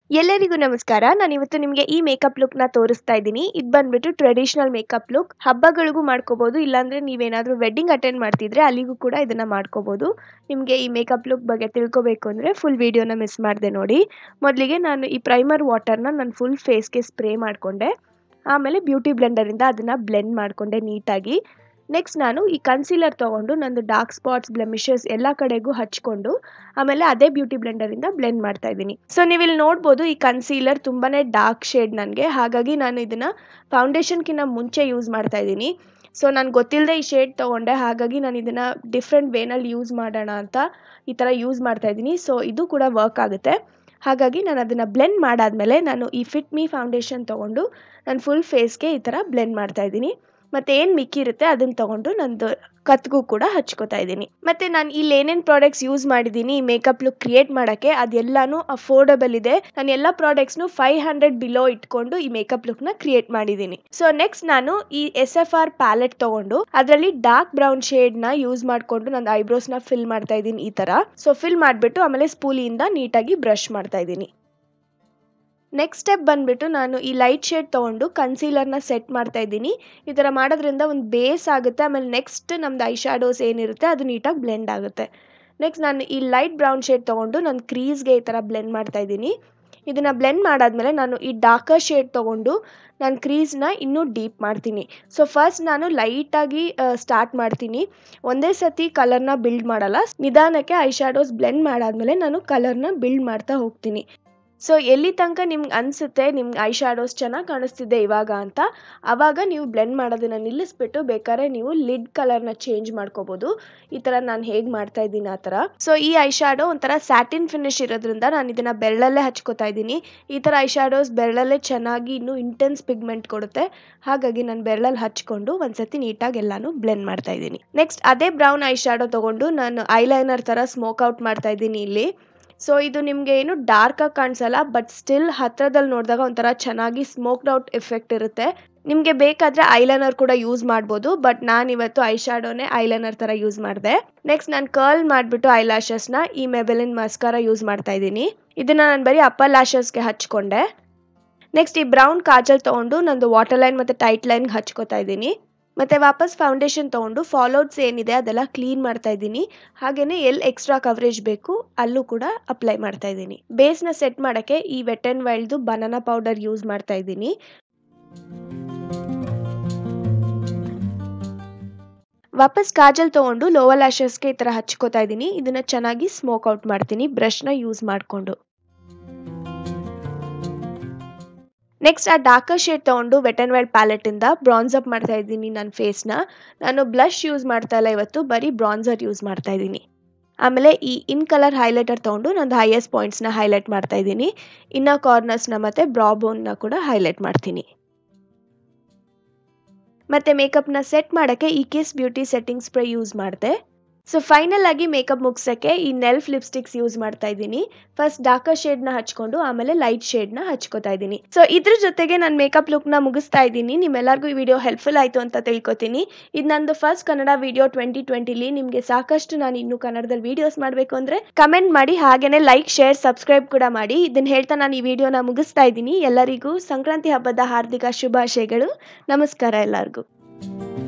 ಎಲ್ಲರಿಗೂ ನಮಸ್ಕಾರ ನಾನು ಇವತ್ತು ನಿಮಗೆ ಈ ಮೇಕಪ್ ಲುಕ್ನ ತೋರಿಸ್ತಾ ಇದ್ದೀನಿ ಇದು ಬಂದ್ಬಿಟ್ಟು ಟ್ರೆಡಿಷನಲ್ ಮೇಕಪ್ ಲುಕ್ ಹಬ್ಬಗಳಿಗೂ ಮಾಡ್ಕೋಬೋದು ಇಲ್ಲಾಂದರೆ ನೀವೇನಾದರೂ ವೆಡ್ಡಿಂಗ್ ಅಟೆಂಡ್ ಮಾಡ್ತಿದ್ರೆ ಅಲ್ಲಿಗೂ ಕೂಡ ಇದನ್ನು ಮಾಡ್ಕೋಬೋದು ನಿಮಗೆ ಈ ಮೇಕಪ್ ಲುಕ್ ಬಗ್ಗೆ ತಿಳ್ಕೊಬೇಕು ಅಂದರೆ ಫುಲ್ ವೀಡಿಯೋನ ಮಿಸ್ ಮಾಡಿದೆ ನೋಡಿ ಮೊದಲಿಗೆ ನಾನು ಈ ಪ್ರೈಮರ್ ವಾಟರ್ನ ನಾನು ಫುಲ್ ಫೇಸ್ಗೆ ಸ್ಪ್ರೇ ಮಾಡಿಕೊಂಡೆ ಆಮೇಲೆ ಬ್ಯೂಟಿ ಬ್ಲೆಂಡರಿಂದ ಅದನ್ನು ಬ್ಲೆಂಡ್ ಮಾಡಿಕೊಂಡೆ ನೀಟಾಗಿ ನೆಕ್ಸ್ಟ್ ನಾನು ಈ ಕನ್ಸೀಲರ್ ತೊಗೊಂಡು ನಂದು ಡಾರ್ಕ್ ಸ್ಪಾಟ್ಸ್ ಬ್ಲೆಮಿಷಸ್ ಎಲ್ಲ ಕಡೆಗೂ ಹಚ್ಕೊಂಡು ಆಮೇಲೆ ಅದೇ ಬ್ಯೂಟಿ ಬ್ಲೆಂಡರಿಂದ ಬ್ಲೆಂಡ್ ಮಾಡ್ತಾ ಇದ್ದೀನಿ ಸೊ ನೀವು ಇಲ್ಲಿ ನೋಡ್ಬೋದು ಈ ಕನ್ಸೀಲರ್ ತುಂಬಾ ಡಾರ್ಕ್ ಶೇಡ್ ನನಗೆ ಹಾಗಾಗಿ ನಾನು ಇದನ್ನು ಫೌಂಡೇಶನ್ಕಿಂತ ಮುಂಚೆ ಯೂಸ್ ಮಾಡ್ತಾ ಇದ್ದೀನಿ ಸೊ ನನಗೆ ಗೊತ್ತಿಲ್ಲದೆ ಈ ಶೇಡ್ ತೊಗೊಂಡೆ ಹಾಗಾಗಿ ನಾನು ಇದನ್ನು ಡಿಫ್ರೆಂಟ್ ವೇನಲ್ಲಿ ಯೂಸ್ ಮಾಡೋಣ ಅಂತ ಈ ಥರ ಯೂಸ್ ಮಾಡ್ತಾ ಇದ್ದೀನಿ ಸೊ ಇದು ಕೂಡ ವರ್ಕ್ ಆಗುತ್ತೆ ಹಾಗಾಗಿ ನಾನು ಅದನ್ನು ಬ್ಲೆಂಡ್ ಮಾಡಾದಮೇಲೆ ನಾನು ಈ ಫಿಟ್ ಮೀ ಫೌಂಡೇಶನ್ ತೊಗೊಂಡು ನಾನು ಫುಲ್ ಫೇಸ್ಗೆ ಈ ಥರ ಬ್ಲೆಂಡ್ ಮಾಡ್ತಾ ಇದ್ದೀನಿ ಮತ್ತು ಏನು ಮಿಕ್ಕಿರುತ್ತೆ ಅದನ್ನು ತೊಗೊಂಡು ನಂದು ಕತ್ಗೂ ಕೂಡ ಹಚ್ಕೋತಾ ಇದ್ದೀನಿ ಮತ್ತು ನಾನು ಇಲ್ಲಿ ಏನೇನು ಪ್ರಾಡಕ್ಟ್ಸ್ ಯೂಸ್ ಮಾಡಿದ್ದೀನಿ ಈ ಮೇಕಪ್ ಲುಕ್ ಕ್ರಿಯೇಟ್ ಮಾಡೋಕ್ಕೆ ಅದೆಲ್ಲನೂ ಅಫೋರ್ಡಬಲ್ ಇದೆ ನಾನು ಎಲ್ಲ ಪ್ರಾಡಕ್ಟ್ಸ್ನು ಫೈವ್ ಹಂಡ್ರೆಡ್ ಬಿಲೋ ಇಟ್ಕೊಂಡು ಈ ಮೇಕಪ್ ಲುಕ್ನ ಕ್ರಿಯೇಟ್ ಮಾಡಿದ್ದೀನಿ ಸೊ ನೆಕ್ಸ್ಟ್ ನಾನು ಈ ಎಸ್ ಎಫ್ ಆರ್ ಪ್ಯಾಲೆಟ್ ತೊಗೊಂಡು ಅದರಲ್ಲಿ ಡಾರ್ಕ್ ಬ್ರೌನ್ ಶೇಡ್ನ ಯೂಸ್ ಮಾಡಿಕೊಂಡು ನನ್ನ ಐಬ್ರೋಸ್ನ ಫಿಲ್ ಮಾಡ್ತಾ ಇದ್ದೀನಿ ಈ ಥರ ಸೊ ಫಿಲ್ ಮಾಡಿಬಿಟ್ಟು ಆಮೇಲೆ ಸ್ಪೂಲಿಯಿಂದ ನೀಟಾಗಿ ಬ್ರಷ್ ಮಾಡ್ತಾ ಇದ್ದೀನಿ ನೆಕ್ಸ್ಟ್ ಸ್ಟೆಪ್ ಬಂದ್ಬಿಟ್ಟು ನಾನು ಈ ಲೈಟ್ ಶೇಡ್ ತೊಗೊಂಡು ಕನ್ಸೀಲರ್ನ ಸೆಟ್ ಮಾಡ್ತಾ ಇದ್ದೀನಿ ಈ ಥರ ಮಾಡೋದ್ರಿಂದ ಒಂದು ಬೇಸ್ ಆಗುತ್ತೆ ಆಮೇಲೆ ನೆಕ್ಸ್ಟ್ ನಮ್ದು ಐ ಶಾಡೋಸ್ ಏನಿರುತ್ತೆ ಅದು ನೀಟಾಗಿ ಬ್ಲೆಂಡ್ ಆಗುತ್ತೆ ನೆಕ್ಸ್ಟ್ ನಾನು ಈ ಲೈಟ್ ಬ್ರೌನ್ ಶೇಡ್ ತೊಗೊಂಡು ನಾನು ಕ್ರೀಸ್ಗೆ ಈ ಥರ ಬ್ಲೆಂಡ್ ಮಾಡ್ತಾ ಇದ್ದೀನಿ ಇದನ್ನು ಬ್ಲೆಂಡ್ ಮಾಡಾದ್ಮೇಲೆ ನಾನು ಈ ಡಾರ್ಕರ್ ಶೇಡ್ ತೊಗೊಂಡು ನಾನು ಕ್ರೀಸ್ನ ಇನ್ನೂ ಡೀಪ್ ಮಾಡ್ತೀನಿ ಸೊ ಫಸ್ಟ್ ನಾನು ಲೈಟಾಗಿ ಸ್ಟಾರ್ಟ್ ಮಾಡ್ತೀನಿ ಒಂದೇ ಸತಿ ಕಲರ್ನ ಬಿಲ್ಡ್ ಮಾಡಲ್ಲ ನಿಧಾನಕ್ಕೆ ಐ ಶಾಡೋಸ್ ಬ್ಲೆಂಡ್ ಮಾಡಾದ್ಮೇಲೆ ನಾನು ಕಲರ್ನ ಬಿಲ್ಡ್ ಮಾಡ್ತಾ ಹೋಗ್ತೀನಿ ಸೊ ಎಲ್ಲಿ ತನಕ ನಿಮ್ಗೆ ಅನಿಸುತ್ತೆ ನಿಮ್ಗೆ ಐ ಶಾಡೋಸ್ ಚೆನ್ನಾಗಿ ಕಾಣಿಸ್ತಿದೆ ಇವಾಗ ಅಂತ ಆವಾಗ ನೀವು ಬ್ಲೆಂಡ್ ಮಾಡೋದನ್ನು ನಿಲ್ಲಿಸ್ಬಿಟ್ಟು ಬೇಕಾದ್ರೆ ನೀವು ಲಿಡ್ ಕಲರ್ನ ಚೇಂಜ್ ಮಾಡ್ಕೋಬೋದು ಈ ಥರ ನಾನು ಹೇಗೆ ಮಾಡ್ತಾ ಇದ್ದೀನಿ ಆ ಥರ ಸೊ ಈ ಐ ಶಾಡೋ ಒಂಥರ ಸ್ಯಾಟಿನ್ ಫಿನಿಶ್ ಇರೋದ್ರಿಂದ ನಾನು ಇದನ್ನು ಬೆರಳಲ್ಲೇ ಹಚ್ಕೋತಾ ಇದ್ದೀನಿ ಈ ಥರ ಐ ಶಾಡೋಸ್ ಬೆರಳಲ್ಲೇ ಚೆನ್ನಾಗಿ ಇನ್ನೂ ಇಂಟೆನ್ಸ್ ಪಿಗ್ಮೆಂಟ್ ಕೊಡುತ್ತೆ ಹಾಗಾಗಿ ನಾನು ಬೆರಳಲ್ಲಿ ಹಚ್ಕೊಂಡು ಒಂದ್ಸತಿ ನೀಟಾಗಿ ಎಲ್ಲಾನು ಬ್ಲೆಂಡ್ ಮಾಡ್ತಾ ಇದ್ದೀನಿ ನೆಕ್ಸ್ಟ್ ಅದೇ ಬ್ರೌನ್ ಐ ಶಾಡೋ ತೊಗೊಂಡು ನಾನು ಐಲೈನರ್ ಥರ ಸ್ಮೋಕ್ ಔಟ್ ಮಾಡ್ತಾ ಇದ್ದೀನಿ ಇಲ್ಲಿ ಸೊ ಇದು ನಿಮಗೆ ಏನು ಡಾರ್ಕಾಗಿ ಕಾಣಿಸಲ್ಲ ಬಟ್ ಸ್ಟಿಲ್ ಹತ್ರದಲ್ಲಿ ನೋಡಿದಾಗ ಒಂಥರ ಚೆನ್ನಾಗಿ ಸ್ಮೋಕ್ಡ್ ಔಟ್ ಎಫೆಕ್ಟ್ ಇರುತ್ತೆ ನಿಮಗೆ ಬೇಕಾದರೆ ಐಲೈನರ್ ಕೂಡ ಯೂಸ್ ಮಾಡ್ಬೋದು ಬಟ್ ನಾನು ಇವತ್ತು ಐ ಶಾಡೋನೇ ಐಲೈನರ್ ಥರ ಯೂಸ್ ಮಾಡಿದೆ ನೆಕ್ಸ್ಟ್ ನಾನು ಕರ್ಲ್ ಮಾಡಿಬಿಟ್ಟು ಐ ಲ್ಯಾಶಸ್ನ ಈ ಮೆಬೆಲಿನ್ ಮಸ್ಕಾರ ಯೂಸ್ ಮಾಡ್ತಾ ಇದ್ದೀನಿ ಇದನ್ನು ನಾನು ಬರೀ ಅಪ್ಪರ್ ಲ್ಯಾಶಸ್ಗೆ ಹಚ್ಕೊಂಡೆ ನೆಕ್ಸ್ಟ್ ಈ ಬ್ರೌನ್ ಕಾಜಲ್ ತೊಗೊಂಡು ನಂದು ವಾಟರ್ ಲೈನ್ ಮತ್ತು ಟೈಟ್ ಲೈನ್ಗೆ ಹಚ್ಕೋತಾ ಇದ್ದೀನಿ ಮತ್ತು ವಾಪಸ್ ಫೌಂಡೇಶನ್ ತೊಗೊಂಡು ಫಾಲೋಡ್ಸ್ ಏನಿದೆ ಅದೆಲ್ಲ ಕ್ಲೀನ್ ಮಾಡ್ತಾ ಇದ್ದೀನಿ ಹಾಗೆಯೇ ಎಲ್ಲಿ ಎಕ್ಸ್ಟ್ರಾ ಕವರೇಜ್ ಬೇಕು ಅಲ್ಲೂ ಕೂಡ ಅಪ್ಲೈ ಮಾಡ್ತಾ ಇದ್ದೀನಿ ಬೇಸ್ನ ಸೆಟ್ ಮಾಡೋಕ್ಕೆ ಈ ವೆಟ್ ಆ್ಯಂಡ್ ವೈಲ್ಡ್ದು ಬನಾನಾ ಪೌಡರ್ ಯೂಸ್ ಮಾಡ್ತಾ ಇದ್ದೀನಿ ವಾಪಸ್ ಕಾಜಲ್ ತೊಗೊಂಡು ಲೋವರ್ ಲ್ಯಾಶಸ್ಗೆ ಈ ಥರ ಹಚ್ಕೋತಾ ಇದ್ದೀನಿ ಇದನ್ನು ಚೆನ್ನಾಗಿ ಸ್ಮೋಕ್ ಔಟ್ ಮಾಡ್ತೀನಿ ಬ್ರಷ್ನ ಯೂಸ್ ಮಾಡಿಕೊಂಡು ನೆಕ್ಸ್ಟ್ ಆ ಡಾರ್ಕರ್ ಶೇಡ್ ತೊಗೊಂಡು ವೆಟ್ ಆ್ಯಂಡ್ ವೈಲ್ಡ್ ಪ್ಯಾಲೆಟಿಂದ ಬ್ರಾನ್ಸ್ ಅಪ್ ಮಾಡ್ತಾ ಇದ್ದೀನಿ ನನ್ನ ಫೇಸ್ನ ನಾನು ಬ್ಲಷ್ ಯೂಸ್ ಮಾಡ್ತಾ ಇಲ್ಲ ಇವತ್ತು ಬರೀ ಬ್ರಾನ್ಸರ್ ಯೂಸ್ ಮಾಡ್ತಾ ಇದ್ದೀನಿ ಆಮೇಲೆ ಈ ಇನ್ ಕಲರ್ ಹೈಲೈಟರ್ ತೊಗೊಂಡು ನಂದು ಹೈಯೆಸ್ಟ್ ಪಾಯಿಂಟ್ಸ್ನ ಹೈಲೈಟ್ ಮಾಡ್ತಾ ಇದ್ದೀನಿ ಇನ್ನ ಕಾರ್ನರ್ಸ್ನ ಮತ್ತು ಬ್ರಾಬೋನ್ನ ಕೂಡ ಹೈಲೈಟ್ ಮಾಡ್ತೀನಿ ಮತ್ತು ಮೇಕಪ್ನ ಸೆಟ್ ಮಾಡೋಕ್ಕೆ ಈ Kiss Beauty setting spray use ಮಾಡಿದೆ ಸೊ ಫೈನಲ್ ಆಗಿ ಮೇಕಪ್ ಮುಗಿಸೋಕ್ಕೆ ಈ ನೆಲ್ಫ್ ಲಿಪ್ಸ್ಟಿಕ್ಸ್ ಯೂಸ್ ಮಾಡ್ತಾ ಇದ್ದೀನಿ ಫಸ್ಟ್ ಡಾರ್ಕರ್ ಶೇಡ್ನ ಹಚ್ಕೊಂಡು ಆಮೇಲೆ ಲೈಟ್ ಶೇಡ್ನ ಹಚ್ಕೋತಾ ಇದ್ದೀನಿ ಸೊ ಇದ್ರ ಜೊತೆಗೆ ನಾನು ಮೇಕಪ್ ಲುಕ್ನ ಮುಗಿಸ್ತಾ ಇದ್ದೀನಿ ನಿಮ್ಮೆಲ್ಲರಿಗೂ ಈ ವಿಡಿಯೋ ಹೆಲ್ಪ್ಫುಲ್ ಆಯಿತು ಅಂತ ತಿಳ್ಕೊತೀನಿ ಇದು ನಂದು ಫಸ್ಟ್ ಕನ್ನಡ ವಿಡಿಯೋ ಟ್ವೆಂಟಿ ಟ್ವೆಂಟಿಲಿ ನಿಮಗೆ ಸಾಕಷ್ಟು ನಾನು ಇನ್ನೂ ಕನ್ನಡದಲ್ಲಿ ವೀಡಿಯೋಸ್ ಮಾಡಬೇಕು ಅಂದರೆ ಕಮೆಂಟ್ ಮಾಡಿ ಹಾಗೆಯೇ ಲೈಕ್ ಶೇರ್ ಸಬ್ಸ್ಕ್ರೈಬ್ ಕೂಡ ಮಾಡಿ ಇದನ್ನು ಹೇಳ್ತಾ ನಾನು ಈ ವಿಡಿಯೋನ ಮುಗಿಸ್ತಾ ಇದ್ದೀನಿ ಎಲ್ಲರಿಗೂ ಸಂಕ್ರಾಂತಿ ಹಬ್ಬದ ಹಾರ್ದಿಕ ಶುಭಾಶಯಗಳು ನಮಸ್ಕಾರ ಎಲ್ಲರಿಗೂ